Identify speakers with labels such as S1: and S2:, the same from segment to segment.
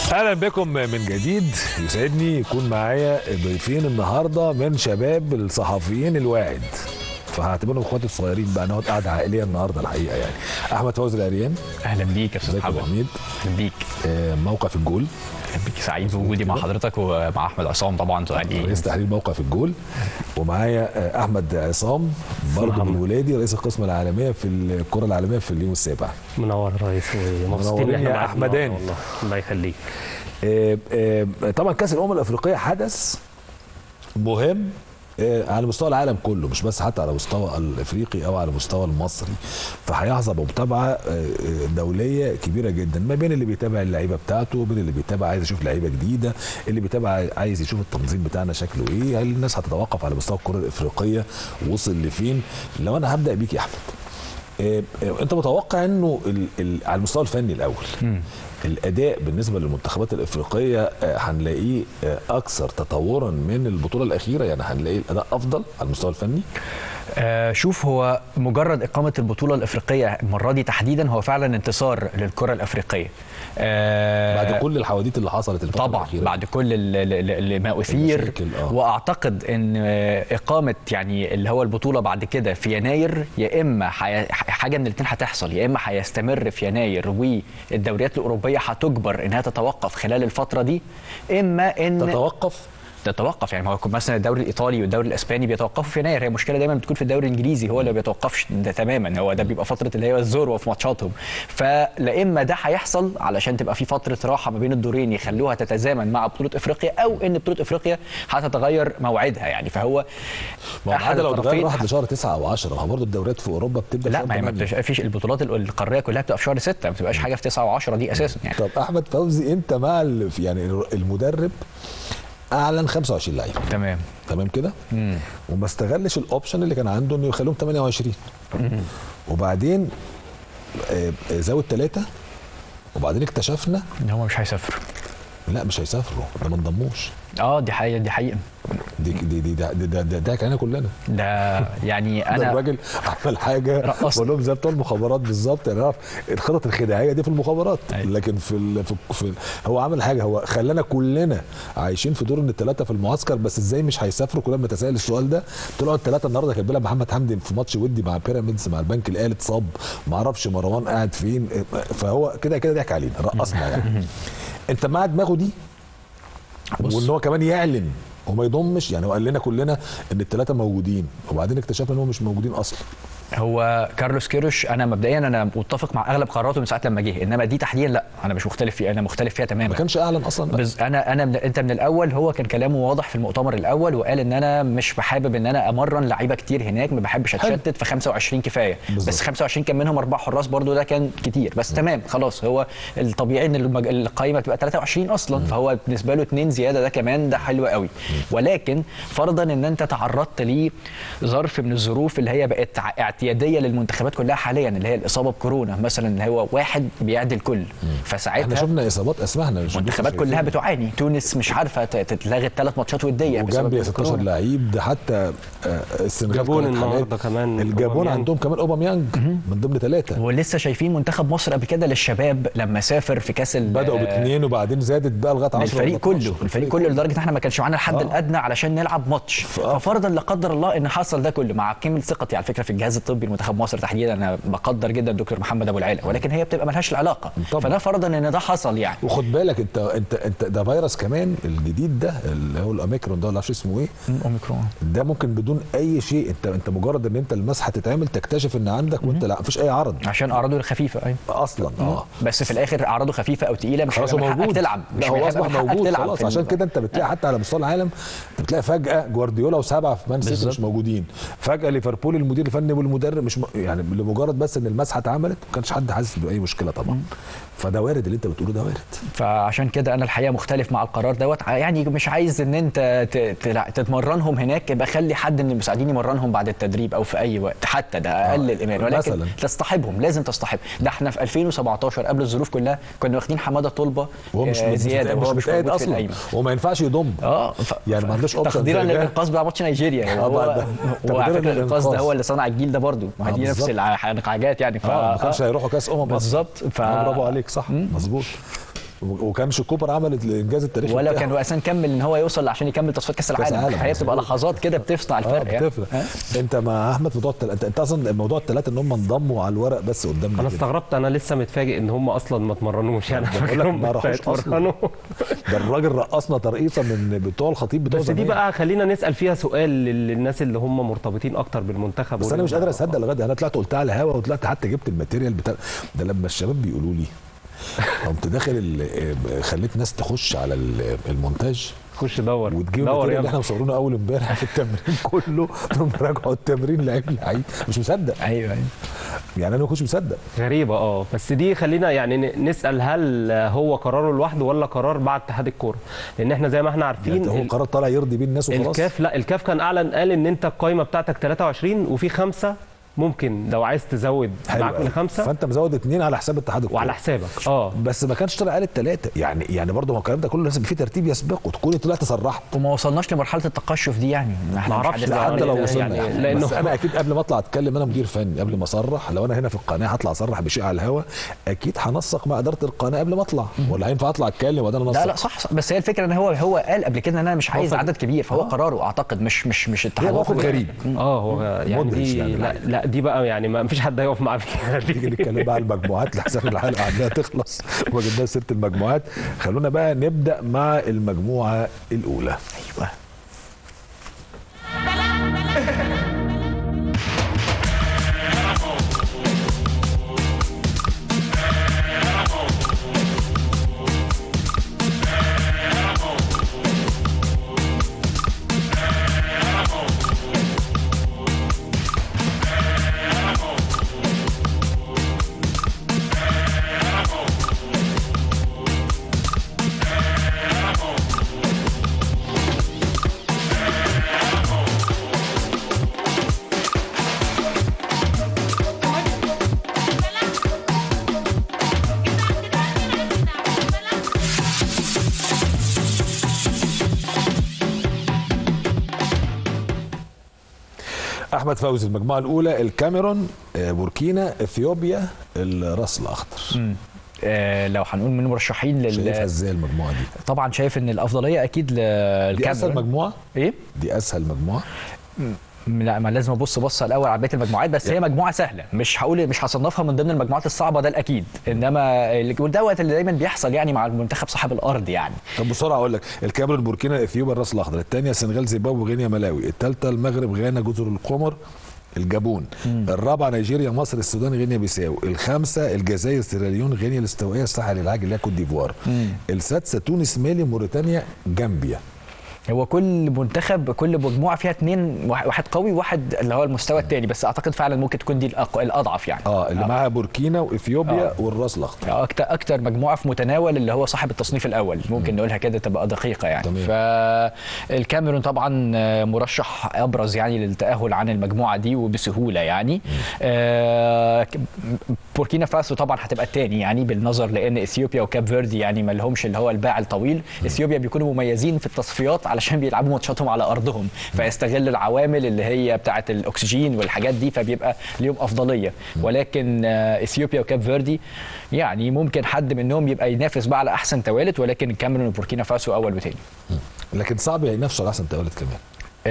S1: اهلا بكم من جديد يسعدني يكون معايا ضيفين النهارده من شباب الصحفيين الواعد فهعتبرهم اخواتي الصغيرين بقى نقعد قعده عائليه النهارده الحقيقه يعني احمد فوزي العريان
S2: اهلا بيك يا استاذ
S1: ازيك يا ابو
S2: محمد
S1: حميد
S2: اهلا بيك
S1: آه، موقع في الجول
S2: اهلا بيك سعيد بوجودي مع حضرتك ومع احمد عصام طبعا يعني
S1: رئيس تحرير موقع في الجول ومعايا آه، احمد عصام برضه
S3: محمد.
S1: بالولادي رئيس القسم العالميه في الكره العالميه في اليوم السابع
S3: منور يا ريس ومبسوطين
S1: منورين
S3: ان احنا
S1: يا
S3: معاك
S1: أحمدان.
S3: النهاردة والله الله يخليك
S1: آه، آه، طبعا كاس الامم الافريقيه حدث مهم آه، على مستوى العالم كله مش بس حتى على مستوى الافريقي او على مستوى المصري فهيحظى بمتابعه آه، آه، دوليه كبيره جدا ما بين اللي بيتابع اللعيبه بتاعته وبين اللي بيتابع عايز يشوف لعيبه جديده اللي بيتابع عايز يشوف التنظيم بتاعنا شكله ايه هل الناس هتتوقف على مستوى الكره الافريقيه وصل لفين لو انا هبدا بيك يا احمد آه، آه، انت متوقع انه ال- ال- على المستوى الفني الاول الاداء بالنسبه للمنتخبات الافريقيه آه، هنلاقيه آه، اكثر تطورا من البطوله الاخيره يعني هنلاقي الاداء افضل على المستوى الفني
S2: آه شوف هو مجرد اقامه البطوله الافريقيه المره دي تحديدا هو فعلا انتصار للكره الافريقيه آه
S1: بعد كل الحواديت اللي حصلت الفتره
S2: طبعا
S1: الأخيرة.
S2: بعد كل ال- ال- ال- ما اثير
S1: المشاكل، آه.
S2: واعتقد ان آه، اقامه يعني اللي هو البطوله بعد كده في يناير يا اما حي... حاجه من الاثنين هتحصل يا اما هيستمر في يناير والدوريات الاوروبيه هتجبر انها تتوقف خلال الفتره دي اما ان
S1: تتوقف
S2: تتوقف يعني ما هو يكون مثلا الدوري الايطالي والدوري الاسباني بيتوقفوا في يناير هي المشكله دايما بتكون في الدوري الانجليزي هو اللي ما بيتوقفش ده تماما هو ده بيبقى فتره اللي هي الذروه في ماتشاتهم فلا اما ده هيحصل علشان تبقى في فتره راحه ما بين الدورين يخلوها تتزامن مع بطوله افريقيا او ان بطوله افريقيا هتتغير موعدها يعني فهو
S1: ما هو
S2: أحد
S1: العاده لو
S2: الطرفين
S1: اتغير راحت لشهر 9 او 10 هو برضه الدوريات في اوروبا بتبدا
S2: لا
S1: في
S2: ما هي ما
S1: ثمانية.
S2: بتبقاش فيش البطولات القاريه كلها بتبقى في شهر 6 ما بتبقاش حاجه في 9 و10 دي اساسا يعني
S1: طب احمد فوزي انت مع ال- يعني المدرب اعلن 25 لعيب
S2: تمام
S1: تمام كده وما استغلش الاوبشن اللي كان عنده انه يخليهم 28 وبعدين آه، آه، زود ثلاثه وبعدين اكتشفنا
S2: ان هم مش هيسافروا
S1: لا مش هيسافروا ده ما انضموش
S2: اه دي حقيقه دي حقيقه
S1: دي دي دي ده ده ده, ده علينا كلنا
S2: ده يعني
S1: ده
S2: انا
S1: الراجل عمل حاجه
S2: رقصنا.
S1: بقول لهم زي بتوع المخابرات بالظبط يعني عارف الخطط الخداعيه دي في المخابرات
S2: أيوة.
S1: لكن في, ال... في, في هو عمل حاجه هو خلانا كلنا عايشين في دور ان الثلاثه في المعسكر بس ازاي مش هيسافروا كلنا بنتساءل السؤال ده طلعوا الثلاثه النهارده كان بيلعب محمد حمدي في ماتش ودي مع بيراميدز مع البنك الاهلي اتصاب ما اعرفش مروان قاعد فين فهو كده كده ضحك علينا رقصنا يعني انت مع دماغه دي
S2: بص.
S1: وان هو كمان يعلن وما يضمش يعني هو قال لنا كلنا ان الثلاثه موجودين وبعدين اكتشفنا ان هم مش موجودين اصلا
S2: هو كارلوس كيروش انا مبدئيا انا متفق مع اغلب قراراته من ساعه لما جه انما دي تحديدا لا انا مش مختلف فيها انا مختلف فيها
S1: ما
S2: تماما
S1: كانش اعلن اصلا بقى.
S2: بس انا انا من انت من الاول هو كان كلامه واضح في المؤتمر الاول وقال ان انا مش بحابب ان انا امرن لعيبه كتير هناك ما بحبش
S1: حلو.
S2: اتشتت في 25 كفايه
S1: بالظبط.
S2: بس 25 كان منهم اربع حراس برضو ده كان كتير بس تمام خلاص هو الطبيعي ان المج... القائمه تبقى 23 اصلا فهو بالنسبه له اثنين زياده ده كمان ده حلو قوي ولكن فرضا ان انت تعرضت لظرف من الظروف اللي هي بقت ع- اعتياديه للمنتخبات كلها حاليا اللي هي الاصابه بكورونا مثلا اللي هو واحد بيعدي الكل
S1: احنا
S2: فساعتها
S1: شفنا اصابات اسمعنا مش
S2: المنتخبات
S1: شايفين.
S2: كلها بتعاني تونس مش عارفه ت- تتلغي الثلاث ماتشات وديه بسبب
S1: وجامبيا 16
S2: الكورونا.
S1: لعيب ده حتى آه، السنغال
S3: جابون
S1: كانت حالات.
S3: النهارده كمان
S1: الجابون
S3: أوباميانج.
S1: عندهم كمان اوباميانج من ضمن ثلاثه
S2: ولسه شايفين منتخب مصر قبل كده للشباب لما سافر في كاس ال-
S1: بداوا باثنين وبعدين زادت بقى لغايه 10
S2: الفريق
S1: ولا
S2: كله
S1: 12.
S2: الفريق كله لدرجه ان احنا ما كانش معانا الحد
S1: آه.
S2: الادنى علشان نلعب ماتش
S1: آه.
S2: ففرضا لا قدر الله ان حصل ده كله مع كامل ثقتي على فكره في الجهاز الطبي لمنتخب مصر تحديدا انا بقدر جدا الدكتور محمد ابو العلا ولكن هي بتبقى ملهاش العلاقه
S1: طبعا.
S2: فده فرضا ان ده حصل يعني
S1: وخد بالك انت انت انت ده فيروس كمان الجديد ده اللي هو الاوميكرون ده ولا معرفش اسمه ايه
S2: اوميكرون
S1: ده ممكن بدون اي شيء انت انت مجرد ان انت المسحه تتعمل تكتشف ان عندك وانت لا مفيش اي عرض
S2: عشان اعراضه خفيفه ايوه
S1: اصلا اه
S2: بس في الاخر اعراضه خفيفه او تقيله مش
S1: خلاص
S2: هيبقى
S1: هو
S2: من حقك
S1: موجود
S2: تلعب مش
S1: لا هو
S2: هيبقى
S1: اصبح
S2: من حقك
S1: موجود
S2: تلعب
S1: خلاص
S2: في
S1: عشان
S2: ال-
S1: كده انت بتلاقي حتى على مستوى العالم بتلاقي فجاه جوارديولا وسبعه في مان سيتي
S2: بالظبط.
S1: مش موجودين فجاه ليفربول المدير الفني والمدرب مش م... يعني لمجرد بس ان المسحه اتعملت ما كانش حد حاسس باي مشكله طبعا فده وارد اللي انت بتقوله ده وارد
S2: فعشان كده انا الحقيقه مختلف مع القرار دوت يعني مش عايز ان انت ت- تلع- تتمرنهم هناك يبقى خلي حد من المساعدين يمرنهم بعد التدريب او في اي وقت حتى ده اقل
S1: آه،
S2: الايمان ولكن
S1: مثلاً.
S2: تصطحبهم لازم تصطحب ده احنا في 2017 قبل الظروف كلها كنا واخدين حماده طلبه
S1: وهو مش
S2: آه،
S1: مش
S2: زياده
S1: مش
S2: وهو مش
S1: متقيد
S2: موجود في
S1: اصلا
S2: القايمه
S1: وما ينفعش يضم
S2: اه ف...
S1: يعني ما عندوش اوبشن
S2: تقديرا
S1: زي ده.
S2: للانقاذ بتاع ماتش نيجيريا
S1: آه،
S2: هو
S1: بعد ده.
S2: وعلى
S1: تقديراً
S2: فكره الانقاذ ده
S1: للإنقاذ.
S2: هو اللي صنع الجيل ده برضه ما هي
S1: آه،
S2: دي نفس
S1: بالظبط.
S2: الحاجات يعني ف
S1: اه ما كانش هيروحوا كاس امم أصلاً.
S2: بالظبط ف
S1: آه، برافو عليك صح مظبوط وكانش كوبر عمل الانجاز التاريخي
S2: ولا
S1: بتاعه.
S2: كان اصلا كمل ان هو يوصل عشان يكمل تصفيات كاس العالم
S1: العالم،
S2: هي بتبقى
S1: مظبوط.
S2: لحظات كده بتصنع
S1: اه
S2: الفرق يعني.
S1: بتفرق انت مع احمد موضوع التل... انت, انت اصلا موضوع الثلاثه ان هم انضموا على الورق بس قدامنا
S3: انا
S1: كده.
S3: استغربت انا لسه متفاجئ ان هم اصلا ما اتمرنوش يعني
S1: بقول لك
S3: فاكرهم
S1: ما راحوش
S3: اتمرنوا.
S1: ده الراجل رقصنا ترقيصه من بتوع الخطيب بتوع
S3: بس دي
S1: زمان.
S3: بقى خلينا نسال فيها سؤال للناس اللي هم مرتبطين اكتر بالمنتخب
S1: بس انا مش قادر اصدق لغايه انا طلعت قلتها على الهوا وطلعت حتى جبت الماتيريال بتاع ده لما الشباب بيقولوا لي قمت داخل ال- خليت ناس تخش على ال- المونتاج
S3: خش دور
S1: وتجيب
S3: دور
S1: الماتيريال
S3: يلا
S1: اللي احنا مصورينه اول امبارح في التمرين كله ثم راجعوا التمرين لعيب لعيب مش مصدق
S2: ايوه ايوه
S1: يعني انا ما كنتش مصدق
S3: غريبة اه بس دي خلينا يعني ن- نسأل هل هو قراره لوحده ولا قرار بعد اتحاد الكورة لأن احنا زي ما احنا عارفين
S1: يعني هو
S3: ال-
S1: قرار طالع يرضي بيه الناس وخلاص
S3: الكاف لا الكاف كان أعلن قال إن أنت القايمة بتاعتك 23 وفي خمسة ممكن لو عايز تزود
S1: حلو
S3: معاك
S1: قوي.
S3: لخمسة
S1: فانت مزود اثنين على حساب اتحاد الكوره
S3: وعلى حسابك اه
S1: بس ما كانش طلع قال الثلاثه يعني يعني برضه ما هو الكلام ده كله لازم في ترتيب يسبقه تكوني طلعت صرحت
S2: وما وصلناش لمرحله التقشف دي يعني احنا مش
S3: معرفش
S2: حد-
S3: ده
S1: حتى لو
S3: يعني-
S1: وصلنا
S3: يعني
S1: يعني
S3: لأنه-
S1: بس انا اكيد قبل ما اطلع اتكلم انا مدير فني قبل ما اصرح لو انا هنا في القناه هطلع اصرح بشيء على الهوا اكيد هنسق مع اداره القناه قبل ما اطلع ولا هينفع اطلع اتكلم وبعدين انسق
S2: لا لا صح, صح بس هي الفكره ان هو هو قال قبل كده ان انا مش عايز
S3: فكر-
S2: عدد كبير فهو
S1: آه.
S2: قراره اعتقد مش مش مش
S1: هي
S2: اتحاد
S1: موقف غريب
S3: اه هو يعني
S1: مدهش
S3: دي
S1: يعني
S3: لا,
S1: الحقيقة.
S3: لا دي بقى يعني ما فيش حد هيقف معاه فيها
S1: تيجي
S3: دي.
S1: نتكلم بقى على المجموعات لحسن الحلقه عندها تخلص وما جبناش سيره المجموعات خلونا بقى نبدا مع المجموعه الاولى
S2: ايوه
S1: احمد فوزي المجموعه الاولى الكاميرون آه، بوركينا اثيوبيا الراس الاخضر
S2: آه لو هنقول من مرشحين
S1: شايفها
S2: لل
S1: ازاي المجموعه دي
S2: طبعا شايف ان الافضليه اكيد
S1: دي اسهل
S2: للكاميرون
S1: مجموعه
S2: ايه
S1: دي اسهل مجموعه
S2: لا ما لازم ابص بصه الاول على بقيه المجموعات بس هي مجموعه سهله مش هقول مش هصنفها من ضمن المجموعات الصعبه ده الاكيد انما ال- والدوت اللي دايما بيحصل يعني مع المنتخب صاحب الارض يعني
S1: طب بسرعه اقول لك الكاميرون بوركينا اثيوبيا الراس الاخضر الثانيه السنغال زيمبابوي غينيا ملاوي الثالثه المغرب غانا جزر القمر الجابون الرابعه نيجيريا مصر السودان غينيا بيساو الخامسه الجزائر سيراليون غينيا الاستوائيه الساحل العاج اللي هي كوت ديفوار السادسه تونس مالي موريتانيا جامبيا
S2: هو كل منتخب كل مجموعه فيها اثنين واحد قوي وواحد اللي هو المستوى الثاني بس اعتقد فعلا ممكن تكون دي الأق- الاضعف يعني
S1: اه اللي معاها بوركينا واثيوبيا
S2: آه.
S1: والراس الاخضر
S2: اكتر اكتر مجموعه في متناول اللي هو صاحب التصنيف الاول ممكن نقولها كده تبقى دقيقه يعني
S1: تمام.
S2: فالكاميرون طبعا آه، مرشح ابرز يعني للتاهل عن المجموعه دي وبسهوله يعني آه، ك- بوركينا فاسو طبعا هتبقى الثاني يعني بالنظر لان اثيوبيا وكاب فيردي يعني ما لهمش اللي هو الباع الطويل اثيوبيا بيكونوا مميزين في التصفيات علشان بيلعبوا ماتشاتهم على ارضهم فيستغل العوامل اللي هي بتاعه الاكسجين والحاجات دي فبيبقى ليهم افضليه ولكن آه، اثيوبيا وكاب فيردي يعني ممكن حد منهم يبقى ينافس بقى على احسن توالت ولكن الكاميرون وبوركينا فاسو اول وثاني
S1: لكن صعب ينافسوا على احسن توالد كمان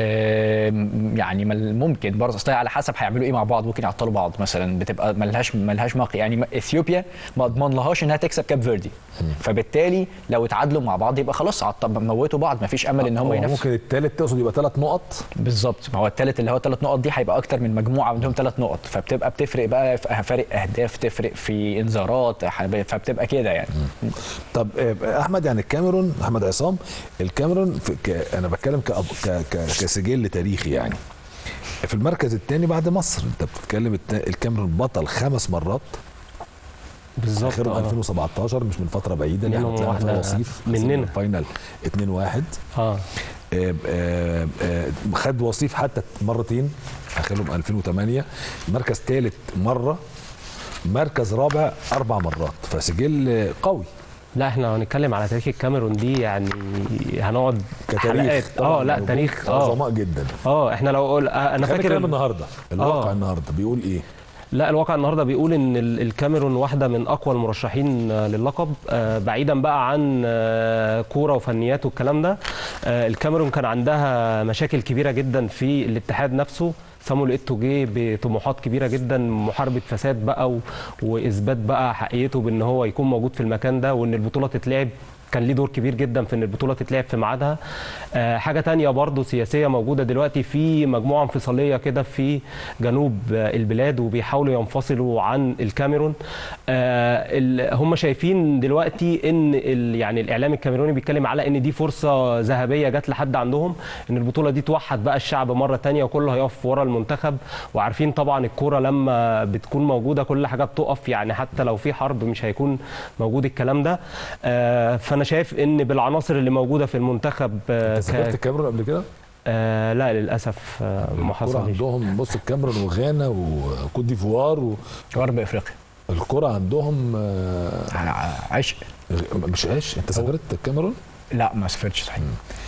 S2: آم، يعني مل- ممكن برضه اصل على حسب هيعملوا ايه مع بعض ممكن يعطلوا بعض مثلا بتبقى ملهاش ملهاش مقي يعني م- اثيوبيا ما اضمن لهاش انها تكسب كاب فيردي فبالتالي لو اتعادلوا مع بعض يبقى خلاص عط- موتوا بعض ما فيش امل ان هم
S1: هو
S2: ينافسوا
S1: ممكن الثالث تقصد يبقى ثلاث نقط
S2: بالظبط ما هو الثالث اللي هو ثلاث نقط دي هيبقى اكتر من مجموعه عندهم ثلاث نقط فبتبقى بتفرق بقى في فارق اهداف تفرق في انذارات حب- فبتبقى كده يعني
S1: طب آه، احمد يعني الكاميرون احمد عصام الكاميرون في ك... انا بتكلم ك... ك... ك... كسجل تاريخي يعني في المركز الثاني بعد مصر انت بتتكلم الت... الكاميرون بطل خمس مرات
S3: بالظبط
S1: اخرهم
S3: آه.
S1: 2017 مش من فتره بعيده اللي احنا
S3: منهم
S1: طلعنا فيها
S3: واحدة
S1: وصيف
S3: مننا.
S1: الفاينل 2 1
S3: اه
S1: آه، آه، آه، خد وصيف حتى مرتين اخرهم 2008 مركز ثالث مره مركز رابع اربع مرات فسجل آه، قوي
S3: لا احنا هنتكلم على تاريخ الكاميرون دي يعني هنقعد
S1: كتاريخ
S3: حلقات اه لا تاريخ اه
S1: عظماء جدا
S3: اه احنا لو قول آه انا
S1: انا
S3: فاكر
S1: فاكر
S3: ال-
S1: النهارده الواقع
S3: آه.
S1: النهارده بيقول ايه
S3: لا الواقع النهارده بيقول ان ال- الكاميرون واحده من اقوى المرشحين آه، للقب آه، بعيدا بقى عن آه، كوره وفنيات والكلام ده آه، الكاميرون كان عندها مشاكل كبيره جدا في الاتحاد نفسه صامويل ايتو جه بطموحات كبيره جدا محاربه فساد بقى و... واثبات بقى حقيقته بان هو يكون موجود في المكان ده وان البطوله تتلعب كان ليه دور كبير جدا في ان البطوله تتلعب في ميعادها آه، حاجه تانية برضو سياسيه موجوده دلوقتي في مجموعه انفصاليه كده في جنوب آه، البلاد وبيحاولوا ينفصلوا عن الكاميرون آه، ال- هم شايفين دلوقتي ان ال- يعني الاعلام الكاميروني بيتكلم على ان دي فرصه ذهبيه جت لحد عندهم ان البطوله دي توحد بقى الشعب مره تانية وكله هيقف ورا المنتخب وعارفين طبعا الكوره لما بتكون موجوده كل حاجه بتقف يعني حتى لو في حرب مش هيكون موجود الكلام ده آه، فانا شايف ان بالعناصر اللي موجوده في المنتخب آه،
S1: انت سافرت
S3: ك-
S1: الكاميرون قبل كده؟
S3: آه لا للاسف آه، ما
S1: الكورة
S3: حصلش
S1: عندهم بص الكاميرون وغانا وكوت ديفوار
S2: غرب افريقيا
S1: والكرة عندهم آه،
S2: ع- عشق
S1: مش عيش انت سافرت الكاميرون؟
S2: لا ما سافرتش صحيح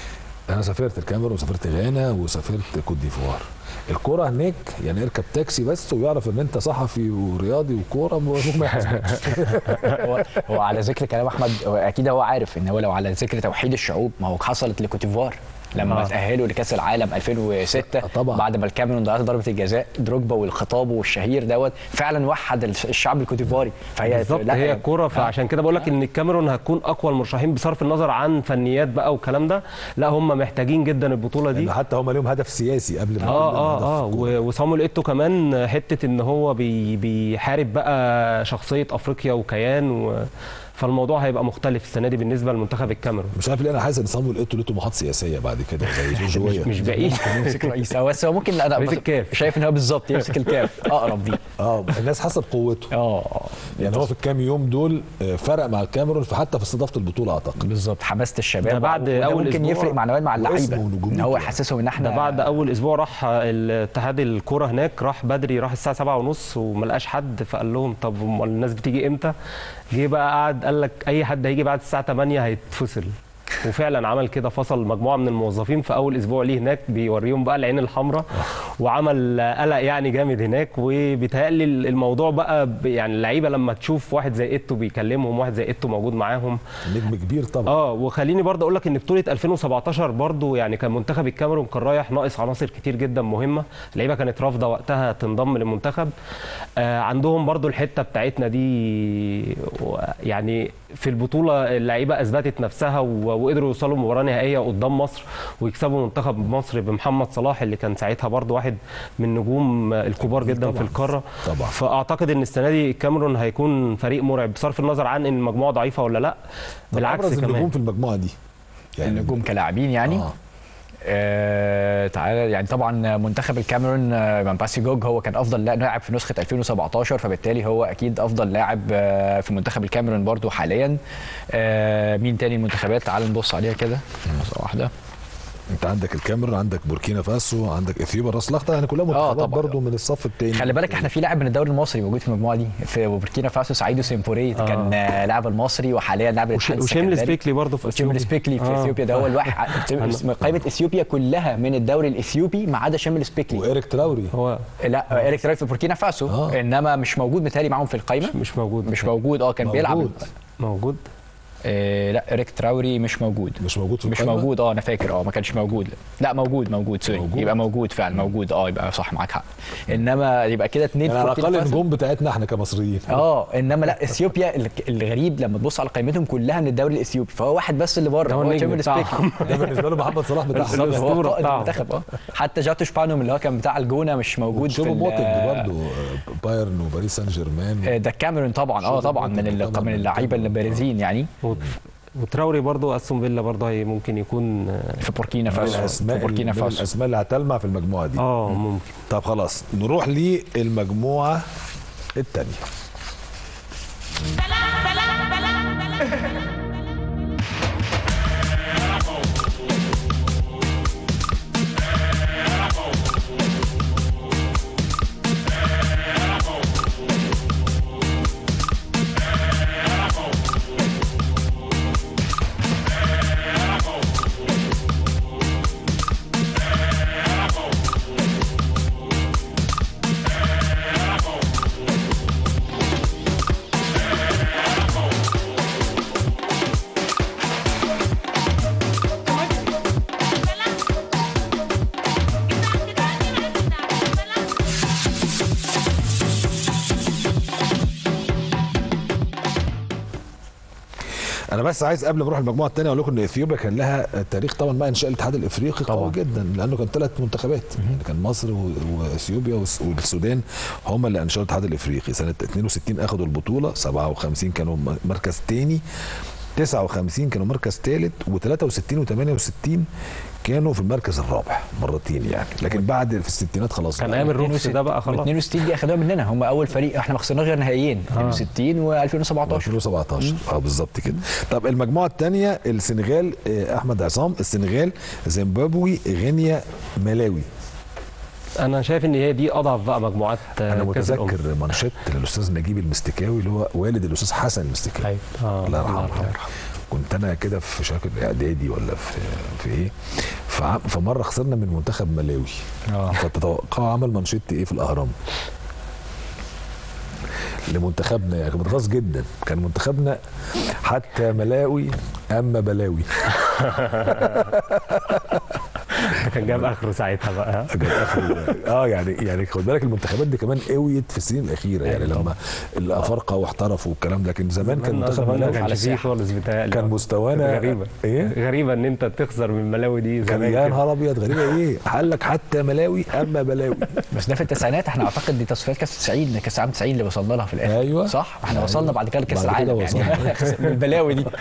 S1: انا سافرت الكاميرون وسافرت غانا وسافرت كوت ديفوار الكرة هناك يعني اركب تاكسي بس ويعرف ان انت صحفي ورياضي وكوره ممكن ما يحاسبكش
S2: هو هو على ذكر كلام احمد هو اكيد هو عارف ان هو لو على ذكر توحيد الشعوب ما هو حصلت لكوتيفوار لما
S3: آه.
S2: تاهلوا لكاس العالم 2006
S1: آه، طبعا.
S2: بعد ما الكاميرون ضيعت ضربه الجزاء دروجبا والخطاب والشهير دوت فعلا وحد الش- الشعب الكوتيفواري فهي
S3: بالظبط
S2: لا،
S3: هي الكوره
S2: آه.
S3: فعشان كده بقول لك ان الكاميرون هتكون اقوى المرشحين بصرف النظر عن فنيات بقى والكلام ده لا هم محتاجين جدا البطوله دي
S1: لان حتى هم ليهم هدف سياسي قبل ما
S3: اه
S1: قبل ما هدف
S3: اه اه
S1: الكورة.
S3: و- وصامويل ايتو كمان حته ان هو بي بيحارب بقى شخصيه افريقيا وكيان و فالموضوع هيبقى مختلف السنه دي بالنسبه لمنتخب الكاميرون
S1: مش عارف ليه انا حاسس ان صامويل ايتو له طموحات سياسيه بعد كده زي
S3: مش,
S1: جورجيا
S3: مش بعيد
S2: يمسك رئيس هو بس هو ممكن انا
S3: رئيس
S2: بس-
S3: الكاف.
S2: شايف ان هو بالظبط يمسك الكاف اقرب دي
S1: اه الناس حسب قوته
S2: اه
S1: يعني هو في الكام يوم دول آه، فرق مع الكاميرون في حتى في استضافه البطوله اعتقد
S2: بالظبط حماسه الشباب
S3: ده بعد
S2: وده
S3: أول
S2: ممكن
S3: أسبوع
S2: يفرق مع نوال مع اللعيبه
S1: واسمه ونجوميته
S2: ان هو
S1: يعني.
S2: يحسسهم ان احنا
S3: ده بعد اول اسبوع راح الاتحاد الكوره هناك راح بدري راح الساعه سبعة ونص وما لقاش حد فقال لهم طب امال الناس بتيجي امتى جه بقى قعد قال لك اي حد هيجي بعد الساعه 8 هيتفصل وفعلا عمل كده فصل مجموعه من الموظفين في اول اسبوع ليه هناك بيوريهم بقى العين الحمراء وعمل قلق يعني جامد هناك وبيتهيألي الموضوع بقى ب- يعني اللعيبه لما تشوف واحد زي ايتو بيكلمهم واحد زي ايتو موجود معاهم
S1: نجم كبير طبعا
S3: اه وخليني برضه اقول لك ان بطوله 2017 برضه يعني كان منتخب الكاميرون كان رايح ناقص عناصر كتير جدا مهمه اللعيبه كانت رافضه وقتها تنضم للمنتخب آه عندهم برضه الحته بتاعتنا دي و- يعني في البطوله اللعيبه اثبتت نفسها و- وقدروا يوصلوا مباراه نهائيه قدام مصر ويكسبوا منتخب مصر بمحمد صلاح اللي كان ساعتها برضه واحد من نجوم الكبار
S1: أكيد
S3: جدا في
S1: طبعاً.
S3: القاره
S1: طبعاً.
S3: فاعتقد ان السنه دي الكاميرون هيكون فريق مرعب بصرف النظر عن ان المجموعه ضعيفه ولا لا
S1: طب
S3: بالعكس
S1: ابرز
S3: كمان
S1: النجوم في المجموعه دي
S2: النجوم كلاعبين يعني
S1: آه.
S2: آه تعالى يعني طبعا منتخب الكاميرون آه مامباسي جوج هو كان افضل لاعب في نسخه 2017 فبالتالي هو اكيد افضل لاعب آه في منتخب الكاميرون برضو حاليا آه مين تاني المنتخبات تعال نبص عليها كده لحظه واحده
S1: انت عندك الكاميرون عندك بوركينا فاسو عندك اثيوبيا راس الاخضر يعني كلها منتخبات
S2: طبعاً.
S1: برضو من الصف الثاني
S2: خلي بالك احنا في لاعب من الدوري المصري موجود في المجموعه دي في بوركينا فاسو سعيدو سيمبوري
S3: آه.
S2: كان آه لاعب المصري وحاليا لاعب
S3: وش-
S2: الاتحاد
S3: وشيملي
S2: السكندري.
S3: سبيكلي برضه في
S2: وشيملي
S3: اثيوبيا
S2: سبيكلي في
S3: آه.
S2: اثيوبيا ده هو الواحد قائمه اثيوبيا كلها من الدوري الاثيوبي ما عدا شيملي سبيكلي
S1: وايريك تراوري
S3: هو
S2: لا ايريك تراي في بوركينا فاسو
S1: آه.
S2: انما مش موجود متهيألي معاهم في القائمه
S3: مش موجود
S2: مش موجود اه كان
S1: موجود.
S2: بيلعب
S3: موجود
S2: آه لا ايريك تراوري مش موجود
S1: مش موجود في
S2: مش
S1: القائمة؟
S2: موجود اه انا فاكر اه ما كانش موجود لا موجود موجود سوري
S1: موجود.
S2: يبقى موجود فعلا موجود اه يبقى صح معاك حق انما يبقى كده اتنين
S1: يعني على
S2: بوركينا
S1: الاقل
S2: فاسو.
S1: النجوم بتاعتنا احنا كمصريين
S2: اه انما لا اثيوبيا ال- الغريب لما تبص على قائمتهم كلها من الدوري الاثيوبي فهو واحد بس اللي بره
S3: ده هو
S2: هو
S3: النجم
S2: شيملي
S3: بتاعهم.
S2: سبيكلي
S1: ده بالنسبه له محمد صلاح بتاعهم
S2: بالظبط هو
S3: الأسطورة
S2: قائد
S3: بتاعهم.
S2: المنتخب اه حتى جاتو شبانوم اللي هو كان بتاع الجونه مش موجود في
S1: شوبو
S2: ال-
S1: موتنج برضو آه، بايرن وباريس سان جيرمان
S2: آه، ده الكاميرون طبعا اه
S1: شوبو
S2: طبعا من
S1: موتنج
S2: ال-
S1: طبعاً
S2: من
S1: من
S2: اللعيبه
S1: الكاميرون.
S2: البارزين يعني
S3: وت- وتراوري برضه استون فيلا برضه هي ممكن يكون
S2: في بوركينا
S1: من
S2: فاسو
S1: الاسماء
S2: في بوركينا
S1: من
S2: فاسو
S1: الاسماء اللي هتلمع في المجموعه دي
S3: اه ممكن
S1: طب خلاص نروح للمجموعه الثانيه انا بس عايز قبل ما اروح المجموعه الثانيه اقول لكم ان اثيوبيا كان لها تاريخ طبعا مع انشاء الاتحاد الافريقي قوي
S3: طبعا.
S1: جدا لانه كان ثلاث منتخبات يعني كان مصر و- واثيوبيا والس- والسودان هم اللي انشأوا الاتحاد الافريقي سنه 62 اخذوا البطوله 57 كانوا م- مركز ثاني 59 كانوا مركز ثالث و63 و68 كانوا في المركز الرابع مرتين يعني لكن بعد في الستينات خلاص
S3: كان ايام الرخص ده بقى خلاص
S2: 62 دي اخدوها مننا هم اول فريق احنا ما خسرناش غير نهائيين 62 و2017
S1: 2017 اه بالظبط كده طب المجموعه الثانيه السنغال آه، احمد عصام السنغال زيمبابوي غينيا ملاوي
S3: انا شايف ان هي دي اضعف بقى مجموعات آه،
S1: انا
S3: كأس الأمم.
S1: متذكر مانشيت للاستاذ نجيب المستكاوي اللي هو والد الاستاذ حسن المستكاوي
S3: أيوة. آه،
S1: الله
S3: الله
S1: يرحمه
S3: يرحمه.
S1: كنت انا كده في شكل اعدادي ولا في في ايه فع- فمره خسرنا من منتخب ملاوي
S2: اه
S1: فتتوقعوا عمل مانشيت ايه في الاهرام لمنتخبنا يعني كان متغاظ جدا كان منتخبنا حتى ملاوي اما بلاوي
S3: كان جاب اخره ساعتها بقى ها؟
S1: جاب آخر- اه يعني يعني خد بالك المنتخبات دي كمان قويت في السنين الاخيره يعني
S3: أيوة
S1: لما الافارقه واحترفوا والكلام ده لكن زمان كان
S3: زمان
S1: منتخب
S3: زمان ما
S1: ملاوي
S3: كانش
S2: على
S3: فيه
S2: الساحة.
S3: خالص بيتهيألي
S1: كان مستوانا
S3: غريبه
S1: ايه
S3: غريبه ان انت تخسر من ملاوي دي
S1: كان
S3: زمان
S1: يا
S3: كده.
S1: نهار ابيض غريبه ايه قال لك حتى ملاوي اما بلاوي
S2: بس ده في التسعينات احنا اعتقد دي تصفيات كاس 90 كاس عام 90 اللي وصلنا لها في الاخر
S1: أيوة.
S2: صح احنا
S1: أيوة.
S2: وصلنا بعد كده لكاس
S1: بعد كده
S2: العالم يعني البلاوي دي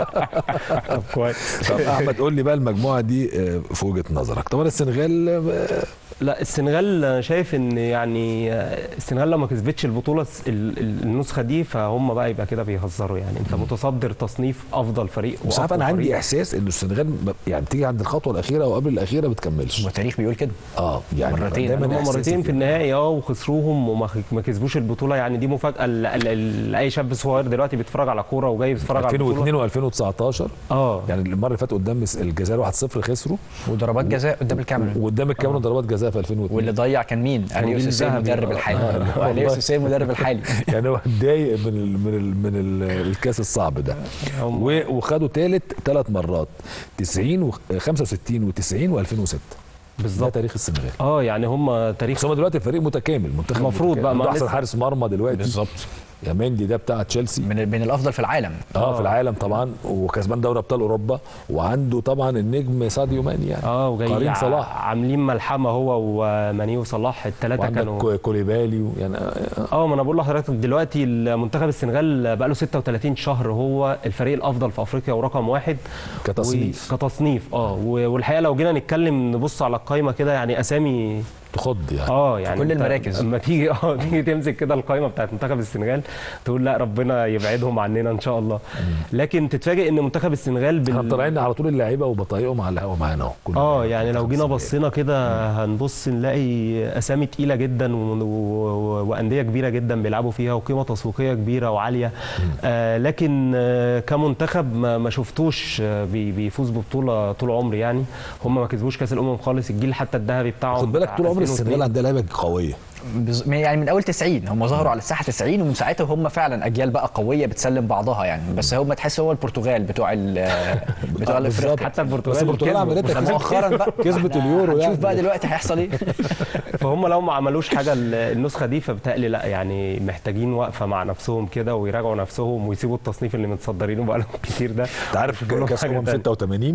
S3: طب كويس
S1: طب احمد قول لي بقى المجموعه دي آه، في وجهه نظرك طبعا السنغال آه،
S3: لا السنغال أنا شايف ان يعني السنغال لو ما كسبتش البطوله الس- ال- ال- النسخه دي فهم بقى يبقى كده بيهزروا يعني انت متصدر تصنيف افضل فريق
S1: بس عارف
S3: وأقوى
S1: انا عندي
S3: فريق.
S1: احساس ان السنغال ب- يعني بتيجي عند الخطوه الاخيره او قبل الاخيره ما بتكملش
S2: والتاريخ بيقول كده
S1: اه يعني
S2: مرتين.
S1: دايما
S3: هم
S1: إحساسي
S3: مرتين في
S1: كده.
S3: النهائي اه وخسروهم وما خ- ما كسبوش البطوله يعني دي مفاجاه ل- ل- لاي شاب صغير دلوقتي بيتفرج على كوره وجاي يتفرج على البطوله
S1: 2002 و2019
S3: اه
S1: يعني المره اللي فاتت قدام الجزائر 1-0 خسروا
S2: وضربات جزاء قدام الكاميرون
S1: وقدام الكاميرون ضربات جزاء في 2002
S2: واللي ضيع كان مين؟ اليو
S3: جيل
S2: سيسي
S3: ذهبي.
S2: المدرب
S3: آه.
S2: الحالي
S1: آه.
S2: واليو سيسي المدرب الحالي
S1: يعني هو اتضايق من ال من ال من ال الكاس الصعب ده
S3: هم-
S1: و- وخدوا ثالث ثلاث مرات 90 و 65 و90 و2006 ده
S3: بالظبط
S1: تاريخ السنغال
S3: اه يعني هم تاريخ
S1: بس هم دلوقتي فريق متكامل منتخب
S3: المفروض
S1: متكامل.
S3: بقى، ما
S1: عنده احسن
S3: لسه-
S1: حارس مرمى دلوقتي
S2: بالظبط
S1: يا مندي ده بتاع تشيلسي
S2: من من الافضل في العالم
S1: اه في العالم طبعا وكسبان دوري ابطال اوروبا وعنده طبعا النجم ساديو ماني يعني
S3: اه وجاي
S1: قرين
S3: ع-
S1: صلاح
S3: عاملين ملحمه هو وماني وصلاح الثلاثه كانوا
S1: وعندك كوليبالي يعني آه،
S3: اه ما انا بقول لحضرتك دلوقتي المنتخب السنغال بقى له 36 شهر هو الفريق الافضل في افريقيا ورقم واحد
S1: كتصنيف.
S3: و... كتصنيف اه و- والحقيقه لو جينا نتكلم نبص على القائمه كده يعني اسامي
S1: تخض يعني
S3: اه يعني
S2: كل
S3: أنت
S2: المراكز.
S3: اما تيجي اه تيجي تمسك كده القائمه بتاعت منتخب السنغال تقول لا ربنا يبعدهم عننا ان شاء الله لكن تتفاجئ ان منتخب السنغال بال...
S1: احنا طالعين على طول اللعيبه وبطايقهم على الهوا معانا اهو كل
S3: اه
S1: اللعيبة
S3: يعني لو
S1: منتخب
S3: جينا
S1: السنغال.
S3: بصينا كده هنبص نلاقي اسامي تقيله جدا و... و... و... وانديه كبيره جدا بيلعبوا فيها وقيمه تسويقيه كبيره وعاليه آه لكن آه كمنتخب ما, ما شفتوش آه بي... بيفوز ببطوله طول عمري يعني هم ما كسبوش كاس الامم خالص الجيل حتى الذهبي بتاعهم
S1: خد بالك
S3: بتاع
S1: طول عمر
S3: 2002.
S1: السنغال عندها لعيبه قويه
S2: بز- يعني من اول 90 هم ظهروا على الساحه 90 ومن ساعتها هم فعلا اجيال بقى قويه بتسلم بعضها يعني بس هم تحس هو البرتغال بتوع ال بتوع
S1: آه،
S2: الافريقيا
S1: بالظبط.
S3: حتى البرتغال
S1: بس البرتغال
S3: كسبوا.
S1: عملتها
S2: بس مؤخرا بقى
S1: كسبت
S2: إحنا
S1: اليورو
S2: هنشوف
S1: يعني.
S2: بقى دلوقتي هيحصل ايه
S3: فهم لو ما عملوش حاجه ال- النسخه دي فبتهيألي لا يعني محتاجين وقفه مع نفسهم كده ويراجعوا نفسهم ويسيبوا التصنيف اللي متصدرينه بقى لهم كتير ده
S1: انت عارف
S3: يشوفوا لهم
S1: كاس
S3: حاجة
S1: امم
S3: تانية.
S1: 86